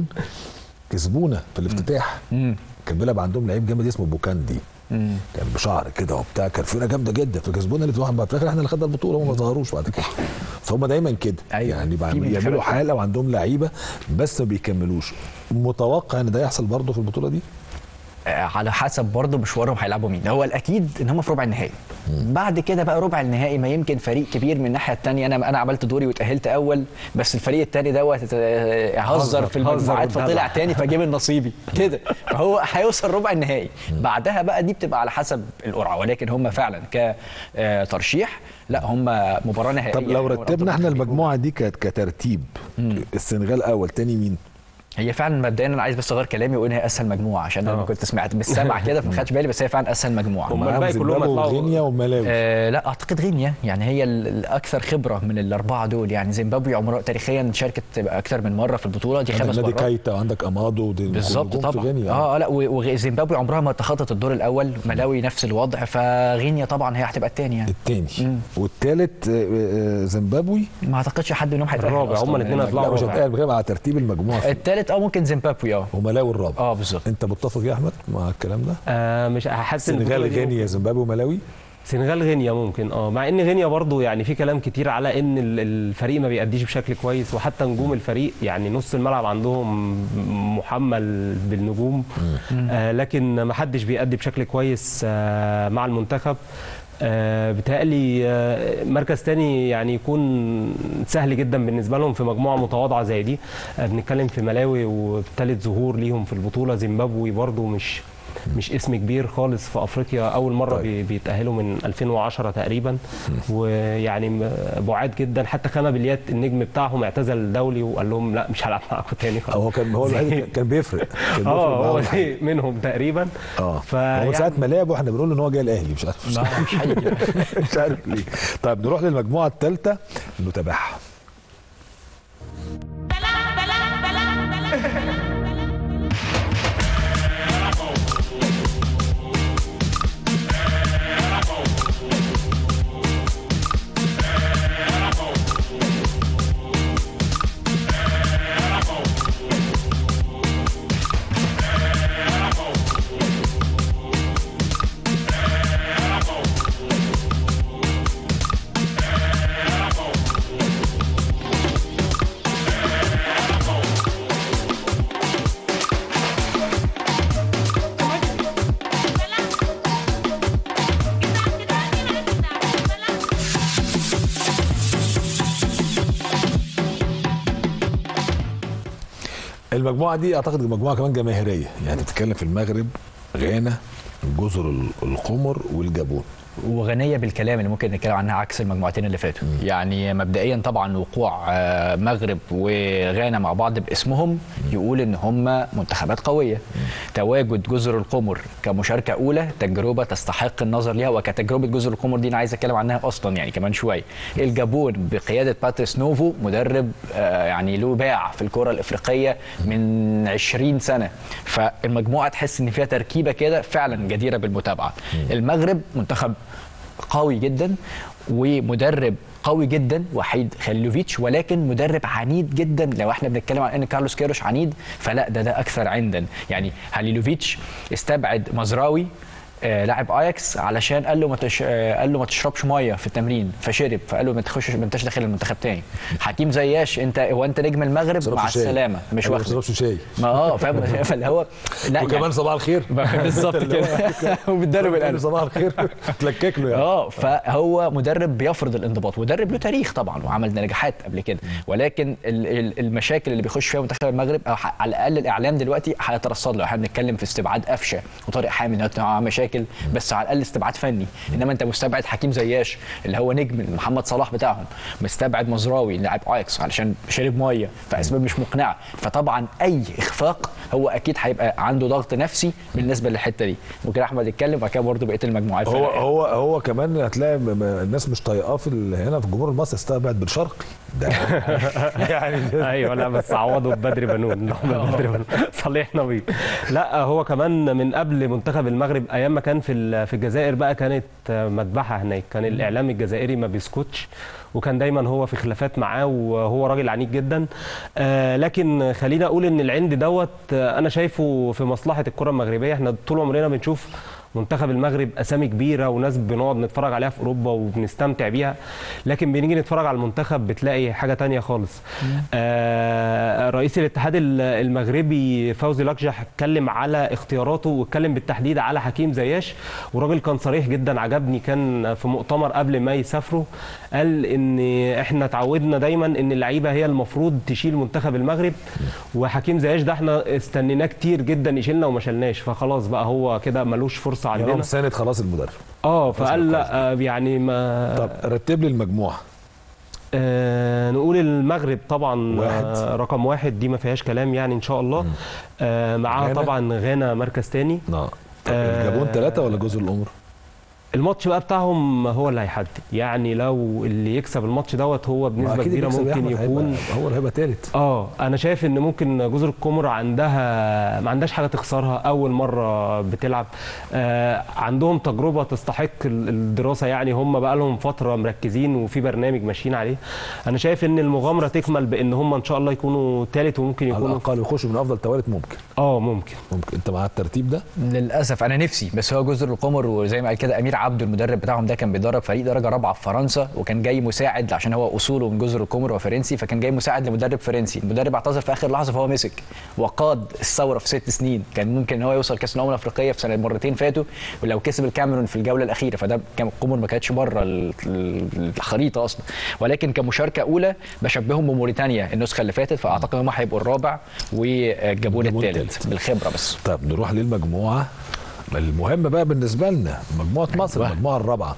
S1: كسبونا في الافتتاح كان بيلعب عندهم لعيب جامد اسمه بوكاندي كان بشعر كده وبتاع كان فرقه جامده جدا فكسبونا اللي في واحد في الاخر احنا اللي خدنا البطوله هم ما ظهروش بعد كده فهم دايما كده
S2: أيوة.
S1: يعني بقى
S2: في منتخبات
S1: يعملوا
S2: كده.
S1: حاله وعندهم لعيبه بس ما بيكملوش متوقع ان ده يحصل برضه في البطوله دي
S2: آه، على حسب برضه مشوارهم هيلعبوا مين هو الاكيد ان هم في ربع النهائي بعد كده بقى ربع النهائي ما يمكن فريق كبير من الناحيه الثانيه انا انا عملت دوري وتاهلت اول بس الفريق الثاني دوت آه، هزر
S3: هزر-
S2: في
S3: هزر
S2: المجموعات
S3: واتدلع.
S2: فطلع تاني فجاب النصيبي كده فهو هيوصل ربع النهائي بعدها بقى دي بتبقى على حسب القرعه ولكن هم فعلا كترشيح لا هم مباراه نهائيه
S1: طب لو
S2: يعني
S1: رتبنا احنا المجموعه دي كت- كترتيب السنغال اول تاني مين
S2: هي فعلا مبدئيا انا عايز بس اغير كلامي واقول إن هي اسهل مجموعه عشان انا
S3: آه.
S2: كنت سمعت بالسمع كده فما خدش بالي بس هي فعلا اسهل مجموعه
S3: هم
S1: ومعاهم
S3: الباقي كلهم
S1: زيمبابوي
S3: هيطلعوا-
S1: وغينيا وملاوي
S2: آه لا اعتقد غينيا يعني هي ال- الاكثر خبره من الاربعه دول يعني زيمبابوي عمرها تاريخيا شاركت اكثر من مره في البطوله دي
S1: عندك
S2: خمس
S1: نادي
S2: مرات
S1: كايتا وعندك امادو ودي
S2: بالظبط
S1: نجوم في
S2: طبعا
S1: غينيا
S2: اه آه، لا و- وزيمبابوي عمرها ما تخطت الدور الاول ملاوي نفس الوضع فغينيا طبعا هي هتبقى الثاني يعني
S1: الثاني والثالث زيمبابوي
S2: ما اعتقدش حد منهم هيتاهل
S3: الرابع،
S2: أصلاً
S3: هما الاتنين
S2: من
S3: هيطلعوا
S1: لا مش
S3: رابع.
S1: هتقال بتكلم على ترتيب المجموعه في-
S2: الثالث اه ممكن زيمبابوي اه
S1: وملاوي الرابع
S2: اه بالظبط
S1: انت متفق يا احمد مع الكلام ده
S3: آه مش حاسس إن
S1: السنغال
S3: البطولة دي
S1: غينيا زيمبابوي وملاوي
S3: سنغال غينيا ممكن اه مع ان غينيا برضو يعني في كلام كتير على ان ال- الفريق ما بيأديش بشكل كويس وحتى نجوم الفريق يعني نص الملعب عندهم محمل بالنجوم آه لكن ما حدش بيأدي بشكل كويس آه مع المنتخب آه بتهيألي آه مركز تاني يعني يكون سهل جدا بالنسبة لهم في مجموعة متواضعة زي دي آه بنتكلم في ملاوي وثالث ظهور ليهم في البطولة زيمبابوي برضو مش مش اسم كبير خالص في افريقيا اول مره
S1: طيب.
S3: طيب. بيتاهلوا من 2010 تقريبا ويعني م- بعاد جدا حتى خامة بليات النجم بتاعهم اعتزل دولي وقال لهم لا مش هلعب معاكم تاني خلاص
S1: هو كان هو الوحيد اللي كان بيفرق كان بيفرق
S3: اه هو
S1: معاهم.
S3: زي منهم تقريبا
S1: اه هو
S3: فيعني-
S1: ساعه ما لعبوا احنا بنقول ان هو جاي الاهلي مش عارف
S2: لا مش حقيقي
S1: مش عارف ليه طيب نروح للمجموعه الثالثه نتابعها المجموعه دي اعتقد مجموعه كمان جماهيريه يعني بتتكلم في المغرب غانا جزر ال- القمر والجابون
S2: وغنيه بالكلام اللي ممكن نتكلم عنها عكس المجموعتين اللي فاتوا يعني مبدئيا طبعا وقوع آه، مغرب وغانا مع بعض باسمهم يقول ان هم منتخبات قويه تواجد جزر القمر كمشاركه اولى تجربه تستحق النظر ليها وكتجربه جزر القمر دي انا عايز اتكلم عنها اصلا يعني كمان شويه الجابون بقياده باتريس نوفو مدرب آه، يعني له باع في الكره الافريقيه من 20 سنه فالمجموعه تحس ان فيها تركيبه كده فعلا جديره بالمتابعه المغرب منتخب قوي جدا ومدرب قوي جدا وحيد خليلوفيتش ولكن مدرب عنيد جدا لو احنا بنتكلم عن ان كارلوس كيروش عنيد فلا ده ده اكثر عندا يعني هليلوفيتش استبعد مزراوي آه لاعب اياكس علشان قال له ما تش... آه قال له ما تشربش ميه في التمرين فشرب فقال له ما تخشش ما انتش داخل المنتخب تاني حكيم زياش انت هو انت نجم المغرب
S1: شربش
S2: مع
S1: شاي.
S2: السلامه مش
S1: قال له ما
S2: واخد
S1: تشربش شاي
S2: ما اه فاهم فاللي هو لا
S1: وكمان صباح الخير
S2: بالظبط كده وبالدلو
S1: قال له
S2: بالقلب
S1: صباح الخير تلكك له يعني
S2: اه فهو مدرب بيفرض الانضباط مدرب له تاريخ طبعا وعمل نجاحات قبل كده ولكن ال- ال- المشاكل اللي بيخش فيها منتخب المغرب او ح- على الاقل الاعلام دلوقتي هيترصد له احنا بنتكلم في استبعاد قفشه وطارق حامد إنه معاه مشاكل بس على الاقل استبعاد فني انما انت مستبعد حكيم زياش اللي هو نجم محمد صلاح بتاعهم مستبعد مزراوي لاعب اياكس علشان شرب ميه فاسباب مش مقنعه فطبعا اي اخفاق هو اكيد هيبقى عنده ضغط نفسي بالنسبه للحته دي ممكن احمد يتكلم وبعد كده برضه بقيه المجموعات
S1: هو هو هو كمان هتلاقي م- م- الناس مش طايقاه في ال- هنا في الجمهور المصري استبعد بن شرقي ده يعني
S3: ايوه لا بس عوضوا ببدر بنون بدر بنون صلحنا بيه لا هو كمان من قبل منتخب المغرب ايام ما كان في ال- في الجزائر بقى كانت مذبحه هناك كان الاعلام الجزائري ما بيسكتش وكان دايما هو في خلافات معاه وهو راجل عنيد جدا آه لكن خلينا اقول ان العند دوت آه، انا شايفه في مصلحه الكره المغربيه احنا طول عمرنا بنشوف منتخب المغرب اسامي كبيره وناس بنقعد نتفرج عليها في اوروبا وبنستمتع بيها لكن بنيجي نتفرج على المنتخب بتلاقي حاجه تانية خالص آه رئيس الاتحاد ال- المغربي فوزي لقجح اتكلم على اختياراته واتكلم بالتحديد على حكيم زياش وراجل كان صريح جدا عجبني كان في مؤتمر قبل ما يسافروا قال ان احنا اتعودنا دايما ان اللعيبه هي المفروض تشيل منتخب المغرب وحكيم زياش ده احنا استنيناه كتير جدا يشيلنا وما شلناش فخلاص بقى هو كده ملوش فرصه
S1: يعني هو
S3: عندنا
S1: مساند خلاص المدرب
S3: اه فقال لا آه، يعني ما
S1: طب رتب لي المجموعه
S3: آه نقول المغرب طبعا
S1: واحد.
S3: آه رقم واحد دي ما فيهاش كلام يعني ان شاء الله آه معاها
S1: غانا؟
S3: طبعا غانا مركز تاني
S1: اه طب
S3: آه،
S1: الجابون ثلاثه ولا جزر القمر؟
S3: الماتش بقى بتاعهم هو اللي هيحدد يعني لو اللي يكسب الماتش دوت هو
S1: ما
S3: بنسبه
S1: أكيد
S3: كبيره
S1: اللي يكسب يا
S3: ممكن
S1: أحمد
S3: يكون
S1: هيبقى هو اللي هيبقى ثالث
S3: اه انا شايف ان ممكن جزر القمر عندها ما عندهاش حاجه تخسرها اول مره بتلعب آه عندهم تجربه تستحق ال- الدراسه يعني هم بقى لهم فتره مركزين وفي برنامج ماشيين عليه انا شايف ان المغامره تكمل بان هم ان شاء الله يكونوا ثالث وممكن
S1: على
S3: يكونوا
S1: الاقل يخشوا من افضل توالت ممكن
S3: اه ممكن
S1: ممكن انت مع الترتيب ده
S2: للاسف انا نفسي بس هو جزر القمر وزي ما قال كده امير عبده المدرب بتاعهم ده كان بيدرب فريق درجه رابعه في فرنسا وكان جاي مساعد عشان هو اصوله من جزر القمر وفرنسي فكان جاي مساعد لمدرب فرنسي المدرب اعتذر في اخر لحظه فهو مسك وقاد الثوره في ست سنين كان ممكن ان هو يوصل كاس الامم الافريقيه في سنه مرتين فاتوا ولو كسب الكاميرون في الجوله الاخيره فده كان القمر ما كانتش بره ال- ال- الخريطه اصلا ولكن كمشاركه اولى بشبههم بموريتانيا النسخه اللي فاتت فاعتقد ان هم هيبقوا الرابع والجابون
S1: الجابون
S2: الثالث
S1: التالت.
S2: بالخبره بس
S1: طب نروح للمجموعه المهم بقى بالنسبه لنا مجموعه مصر المجموعه الرابعه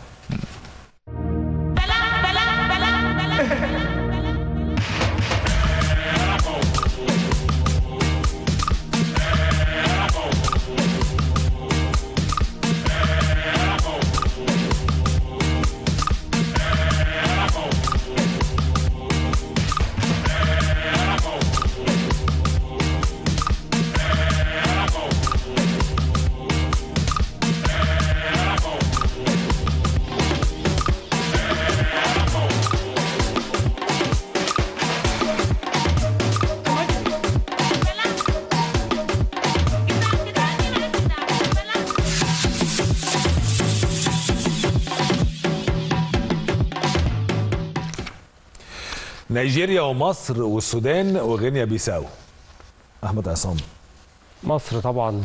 S1: نيجيريا ومصر والسودان وغينيا بيساو احمد عصام
S3: مصر طبعا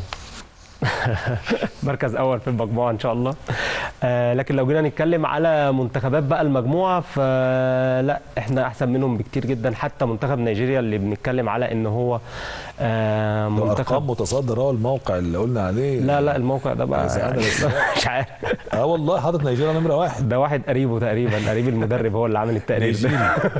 S3: مركز اول في المجموعه ان شاء الله آه لكن لو جينا نتكلم على منتخبات بقى المجموعه فلا احنا احسن منهم بكتير جدا حتى منتخب نيجيريا اللي بنتكلم على ان هو آه
S1: ده ارقام
S3: منتخب
S1: متصدر هو الموقع اللي قلنا عليه
S3: لا لا الموقع ده بقى
S1: عايز أنا
S3: يعني
S1: بس.
S3: مش عارف
S1: اه والله حاطط نيجيريا نمره واحد
S3: ده واحد قريبه تقريبا قريب المدرب هو اللي عامل التقرير ده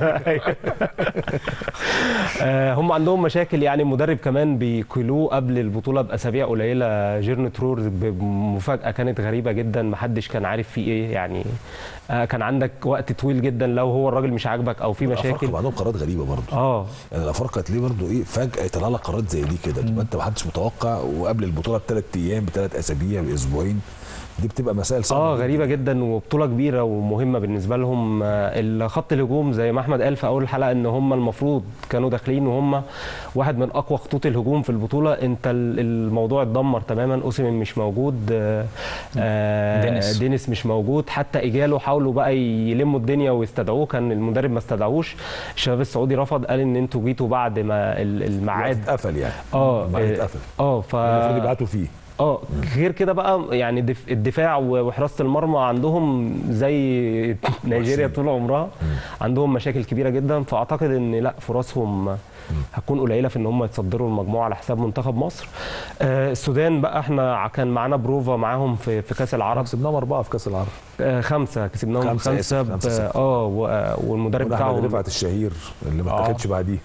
S3: آه، هم عندهم مشاكل يعني المدرب كمان بيقيلوه قبل البطوله باسابيع قليله جيرن ترور بمفاجاه كانت غريبه جدا محدش كان عارف فيه ايه يعني آه، كان عندك وقت طويل جدا لو هو الراجل مش عاجبك او في
S1: الافارقه
S3: مشاكل
S1: بقى عندهم قرارات غريبه برضه
S3: اه
S1: يعني الافارقه تلاقيه برضه ايه فجاه يطلع لك قرارات زي دي كده تبقى انت ما حدش متوقع وقبل البطوله بثلاث ايام بثلاث اسابيع باسبوعين دي بتبقى مسائل صعبه
S3: اه
S1: جداً.
S3: غريبه جدا وبطوله كبيره ومهمه بالنسبه لهم آه، خط الهجوم زي ما احمد قال في اول الحلقه ان هم المفروض كانوا داخلين وهم واحد من اقوى خطوط الهجوم في البطوله انت ال- الموضوع اتدمر تماما اوسيمين مش موجود آه، آه،
S2: دينيس.
S3: دينيس مش موجود حتى اجاله حاولوا بقى يلموا الدنيا ويستدعوه كان المدرب ما استدعوش الشباب السعودي رفض قال ان انتوا جيتوا بعد ما ال-
S1: الوقت
S3: الميعاد
S1: اتقفل يعني
S3: اه
S1: الميعاد
S3: آه،
S1: اتقفل
S3: اه ف
S1: المفروض يبعتوا فيه
S3: اه غير كده بقى يعني دف- الدفاع وحراسه المرمى عندهم زي نيجيريا طول عمرها عندهم مشاكل كبيره جدا فاعتقد ان لا فرصهم هتكون قليله في ان هم يتصدروا المجموعه على حساب منتخب مصر آه السودان بقى احنا كان معانا بروفا معاهم في في كاس العرب
S1: كسبناهم اربعه في كاس العرب
S3: آه خمسه كسبناهم
S1: خمسة
S3: خمسه,
S1: آسف،
S3: ب-
S1: خمسة صفر.
S3: اه و- آه، والمدرب
S1: وده احمد
S3: بتاعهم
S1: رفعت الشهير اللي ما
S3: آه.
S1: اتاخدش بعديه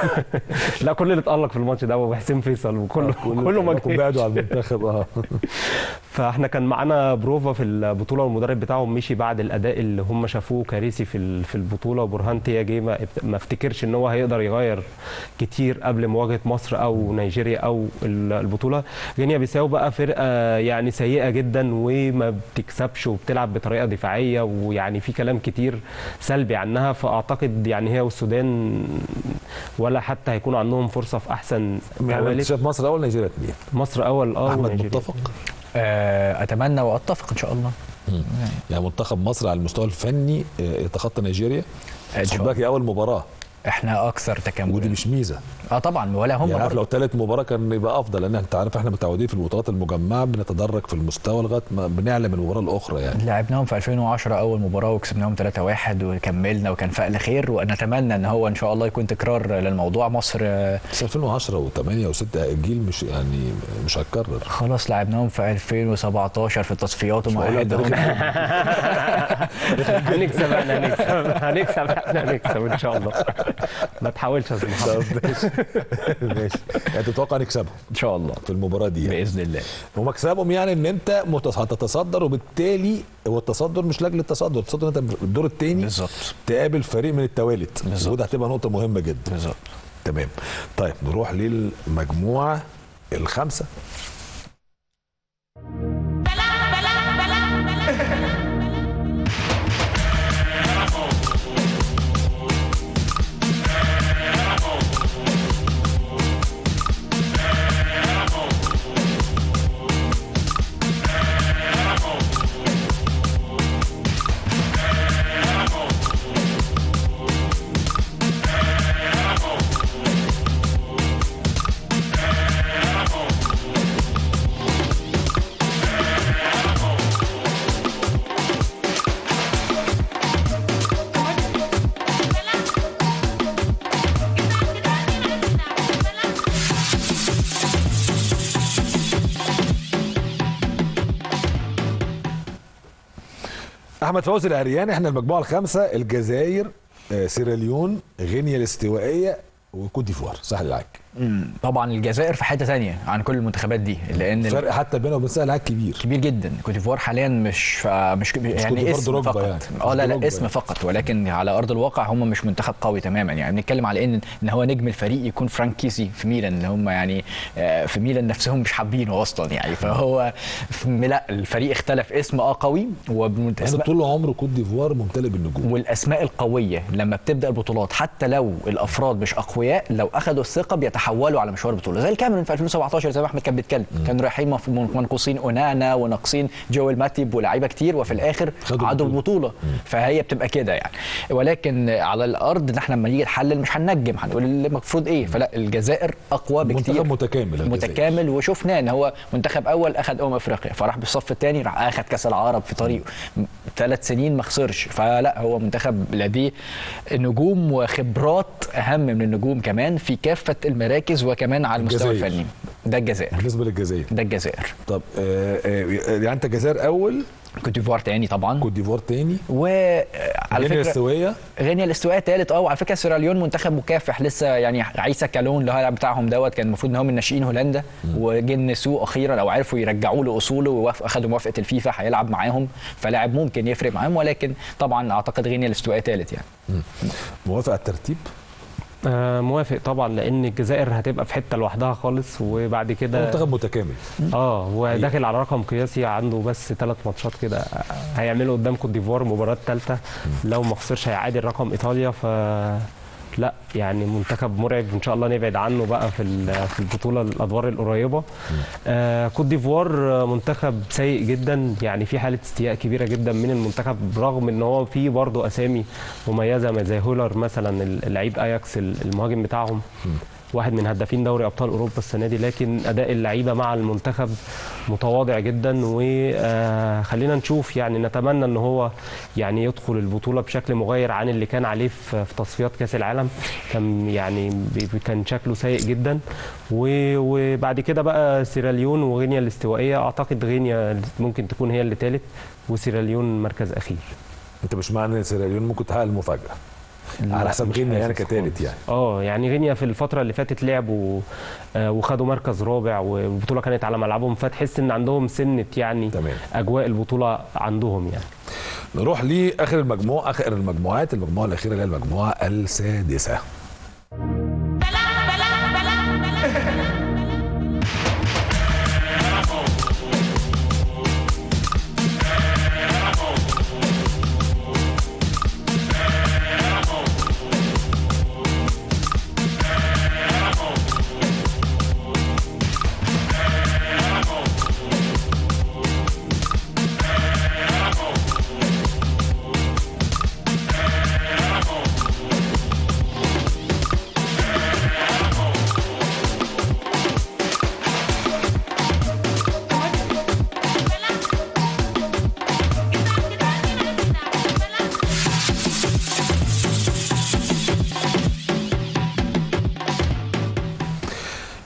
S3: لا كل اللي اتالق في الماتش ده وحسين فيصل وكله كله ما
S1: كلهم بعدوا على المنتخب اه
S3: فاحنا كان معانا بروفا في البطوله والمدرب بتاعهم مشي بعد الاداء اللي هم شافوه كارثي في ال- في البطوله وبرهان تيا جه ما ما افتكرش ان هو هيقدر يغير كتير قبل مواجهه مصر او نيجيريا او ال- البطوله غينيا بيساو بقى فرقه يعني سيئه جدا وما بتكسبش وبتلعب بطريقه دفاعيه ويعني في كلام كتير سلبي عنها فاعتقد يعني هي والسودان ولا حتى هيكون عندهم فرصه في احسن
S1: يعني انت
S3: توالت
S1: شايف مصر اول نيجيريا اثنين
S3: مصر اول اه
S1: احمد
S3: ونيجيريا.
S1: متفق
S2: آه، اتمنى واتفق ان شاء الله
S1: يعني منتخب مصر على المستوى الفني آه، يتخطى نيجيريا
S2: إن
S1: بس
S2: شاء
S1: خد بالك هي اول مباراه
S2: احنا اكثر
S1: ودي
S2: تكاملا
S1: مش ميزه
S2: اه طبعا ولا هم
S1: يعني عارف
S2: برضه.
S1: لو ثالث مباراه كان يبقى افضل لان انت عارف احنا متعودين في البطولات المجمعه بنتدرج في المستوى لغايه ما بنعلى من المباراه الاخرى يعني
S2: لعبناهم في 2010 اول مباراه وكسبناهم 3-1 وكملنا وكان فأل خير ونتمنى ان هو ان شاء الله يكون تكرار للموضوع مصر آه،
S1: بس 2010 و8 و6 الجيل مش يعني مش هتكرر
S2: خلاص لعبناهم في 2017 في التصفيات
S1: مش معقولة
S2: ومواعيدهم
S3: هنكسب احنا هنكسب هنكسب احنا هنكسب ان شاء الله ما تحاولش يا أستاذ محمد.
S1: طب ماشي ماشي يعني تتوقع نكسبهم
S2: ان شاء الله
S1: في المباراه دي يعني.
S2: باذن الله
S1: ومكسبهم يعني ان انت متص- هتتصدر وبالتالي هو التصدر مش لاجل التصدر التصدر انت الدور الثاني
S2: بالظبط
S1: تقابل فريق من التوالت
S2: بالظبط.
S1: وده هتبقى نقطه مهمه جدا
S2: بالظبط
S1: تمام طيب نروح للمجموعه الخامسه احمد فوزي العرياني احنا المجموعه الخامسه الجزائر آه، سيراليون غينيا الاستوائيه وكوت ديفوار سهل العاج
S2: مم. طبعا الجزائر في حته ثانيه عن كل المنتخبات دي لان
S1: فرق حتى بينه وبين سهل العاج كبير
S2: كبير جدا كوت ديفوار حاليا مش ف... مش
S1: كوت
S2: يعني
S1: ديفوار
S2: اسم
S1: دروجبا
S2: فقط
S1: يعني.
S2: اه لا لا
S1: دروجبا
S2: اسم
S1: يعني.
S2: فقط ولكن على ارض الواقع هم مش منتخب قوي تماما يعني بنتكلم على ان ان هو نجم الفريق يكون فرانك كيسي في ميلان اللي هم يعني آه، في ميلان نفسهم مش حابينه اصلا يعني فهو في- لا الفريق اختلف اسم اه قوي
S1: انا
S2: وبالنسبه
S1: طول عمره كوت ديفوار ممتلئ بالنجوم
S2: والاسماء القويه لما بتبدا البطولات حتى لو الافراد مش اقوياء لو اخذوا الثقه بيتحولوا على مشوار البطوله زي الكاميرون في 2017 زي ما احمد كان بيتكلم كانوا رايحين مف- منقوصين اونانا وناقصين جويل ماتيب ولاعيبه كتير وفي الاخر
S1: خدوا
S2: عادوا
S1: البطولة.
S2: البطوله فهي بتبقى كده يعني ولكن على الارض ان احنا لما نيجي نحلل مش هننجم هنقول المفروض ايه فلا الجزائر اقوى بكتير
S1: منتخب متكامل الجزائر.
S2: متكامل وشفناه ان هو منتخب اول اخذ امم افريقيا فراح بالصف الثاني راح اخذ كاس العرب في طريقه ثلاث سنين ما خسرش فلا هو منتخب لديه نجوم وخبرات اهم من النجوم كمان في كافه المراكز وكمان على المستوى
S1: الجزائر.
S2: الفني ده الجزائر
S1: بالنسبه للجزائر
S2: ده الجزائر
S1: طب آه آه يعني انت الجزائر اول
S2: كوت ديفوار تاني طبعا
S1: كوت ديفوار تاني
S2: وعلى
S1: غينيا
S2: فكره
S1: الاستوائيه
S2: غينيا الاستواء ثالث اه وعلى فكره سيراليون منتخب مكافح لسه يعني عيسى كالون اللي هو بتاعهم دوت كان المفروض ان هو من ناشئين هولندا وجنسوه اخيرا او عرفوا يرجعوا له اصوله واخدوا موافقه الفيفا هيلعب معاهم فلاعب ممكن يفرق معاهم ولكن طبعا اعتقد غينيا الاستواء ثالث يعني
S1: موافق على الترتيب
S3: آه، موافق طبعا لان الجزائر هتبقى في حته لوحدها خالص وبعد
S1: هو
S3: كده
S1: منتخب متكامل
S3: اه وداخل على رقم قياسي عنده بس ثلاث ماتشات كده هيعملوا قدام كوت ديفوار المباراه الثالثه لو ما خسرش هيعادل رقم ايطاليا ف لا يعني منتخب مرعب ان شاء الله نبعد عنه بقى في ال- في البطوله الادوار القريبه آه كوت ديفوار آه، منتخب سيء جدا يعني في حاله استياء كبيره جدا من المنتخب رغم ان هو فيه برضه اسامي مميزه ما زي هولر مثلا اللعيب اياكس المهاجم بتاعهم واحد من هدافين دوري ابطال اوروبا السنه دي لكن اداء اللعيبه مع المنتخب متواضع جدا وخلينا نشوف يعني نتمنى ان هو يعني يدخل البطوله بشكل مغاير عن اللي كان عليه في في تصفيات كاس العالم كان يعني بي- كان شكله سيء جدا و- وبعد كده بقى سيراليون وغينيا الاستوائيه اعتقد غينيا ممكن تكون هي اللي ثالث وسيراليون مركز اخير
S1: انت مش معنى ان سيراليون ممكن تحقق المفاجاه على حسب
S3: مش
S1: غينيا يعني
S3: حاسس
S1: كتالت يعني
S3: اه يعني غينيا في الفترة اللي فاتت لعبوا آه، وخدوا مركز رابع والبطولة كانت على ملعبهم فتحس ان عندهم سنة يعني
S1: تمام.
S3: اجواء البطولة عندهم يعني
S1: نروح لاخر المجموعه اخر المجموعات المجموعه الاخيره اللي هي المجموعه السادسه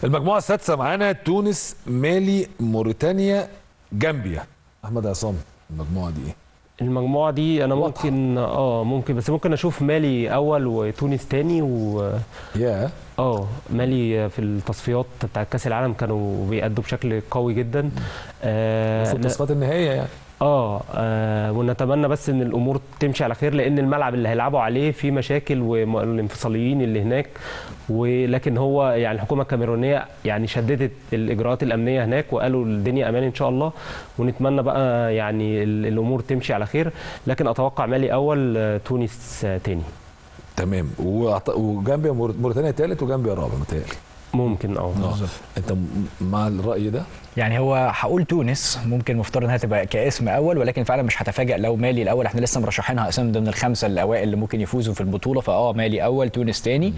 S1: المجموعه السادسه معانا تونس مالي موريتانيا جامبيا احمد عصام المجموعه دي ايه
S3: المجموعه دي انا
S1: واضحة.
S3: ممكن اه ممكن بس ممكن اشوف مالي اول وتونس تاني و
S1: يا
S3: اه مالي في التصفيات بتاع كاس العالم كانوا بيأدوا بشكل قوي جدا آه
S1: في التصفيات النهائيه يعني
S3: آه, اه ونتمنى بس ان الامور تمشي على خير لان الملعب اللي هيلعبوا عليه فيه مشاكل والانفصاليين اللي هناك ولكن هو يعني الحكومه الكاميرونيه يعني شددت الاجراءات الامنيه هناك وقالوا الدنيا امان ان شاء الله ونتمنى بقى يعني ال- الامور تمشي على خير لكن اتوقع مالي اول آه، تونس آه، تاني
S1: تمام وأعت- وجامبيا مور- موريتانيا ثالث وجامبيا رابع متهيألي
S3: ممكن اه
S1: اه انت م- مع الراي ده
S2: يعني هو هقول تونس ممكن مفترض انها تبقى كاسم اول ولكن فعلا مش هتفاجئ لو مالي الاول احنا لسه مرشحينها اساسا ضمن الخمسه الاوائل اللي ممكن يفوزوا في البطوله فاه مالي اول تونس تاني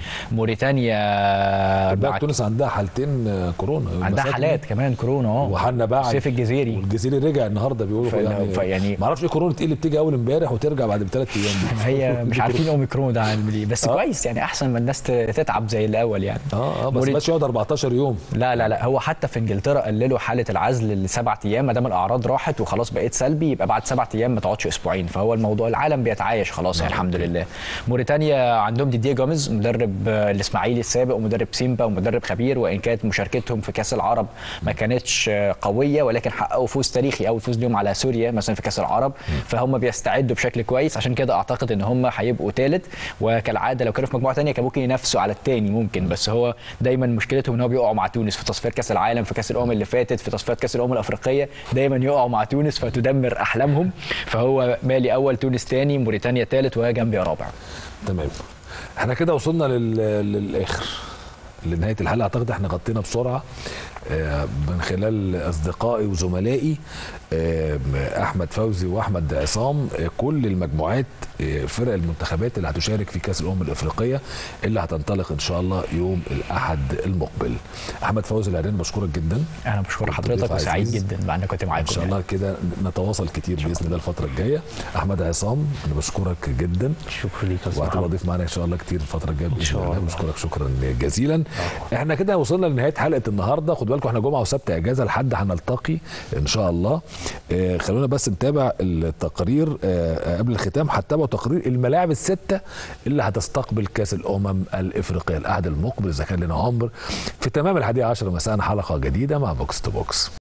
S2: موريتانيا
S1: خد بالك
S2: بعد-
S1: تونس عندها حالتين آه، كورونا
S2: عندها
S1: المساكن.
S2: حالات كمان كورونا اه
S1: وحنا بعد
S2: سيف الجزيري
S1: والجزيري رجع النهارده بيقولوا
S2: ف-
S1: يعني,
S2: ف- يعني-
S1: ما اعرفش ايه كورونا ايه اللي بتيجي اول امبارح وترجع بعد بثلاث ايام دي.
S2: هي مش عارفين اوميكرون ده عامل ايه بس
S1: آه.
S2: كويس يعني احسن ما الناس ت- تتعب زي الاول يعني
S1: اه اه بس
S2: موريت-
S1: ماشي يقعد 14 يوم
S2: لا لا لا هو حتى في انجلترا قللوا حاله العزل لسبعة ايام ما دام الاعراض راحت وخلاص بقيت سلبي يبقى بعد سبعة ايام ما تقعدش اسبوعين فهو الموضوع العالم بيتعايش خلاص يعني الحمد لله موريتانيا عندهم ديديه جوميز مدرب آه، الاسماعيلي السابق ومدرب سيمبا ومدرب خبير وان كانت مشاركتهم في كاس العرب ما كانتش آه، قويه ولكن حققوا فوز تاريخي اول فوز ليهم على سوريا مثلا في كاس العرب فهم بيستعدوا بشكل كويس عشان كده اعتقد ان هم هيبقوا ثالث وكالعاده لو كانوا في مجموعه ثانيه كان ممكن ينافسوا على الثاني ممكن بس هو دايما مشكلتهم ان هو بيقعوا مع تونس في تصفيات كاس العالم في كاس الامم اللي فاتت في تصفيات كاس الامم الافريقيه دايما يقعوا مع تونس فتدمر احلامهم فهو مالي اول تونس ثاني موريتانيا ثالث وجامبيا رابع
S1: تمام احنا كده وصلنا لل... للاخر لنهايه الحلقه اعتقد احنا غطينا بسرعه آه، من خلال اصدقائي وزملائي آه، احمد فوزي واحمد عصام آه، كل المجموعات آه، فرق المنتخبات اللي هتشارك في كاس الامم الافريقيه اللي هتنطلق ان شاء الله يوم الاحد المقبل احمد فوزي العريان بشكرك جدا
S2: انا بشكر
S1: ضيف
S2: حضرتك وسعيد
S1: عزيز.
S2: جدا بان كنت معاكم
S1: ان شاء
S2: يعني.
S1: الله كده نتواصل كتير باذن الله الفتره الجايه احمد عصام انا بشكرك جدا
S3: شكرا ليك يا أستاذ
S1: وهتبقى
S3: محمد.
S1: ضيف معانا ان شاء الله كتير الفتره الجايه باذن
S3: شاء
S1: الله
S3: الله.
S1: بشكرك شكرا جزيلا احنا كده وصلنا لنهايه حلقه النهارده خد بالكم احنا جمعه وسبت اجازه لحد هنلتقي ان شاء الله آه خلونا بس نتابع التقارير آه قبل الختام هتتابعوا تقرير الملاعب السته اللي هتستقبل كاس الامم الافريقيه الاحد المقبل اذا كان لنا عمر في تمام الحادية عشر مساء حلقه جديده مع بوكس تو بوكس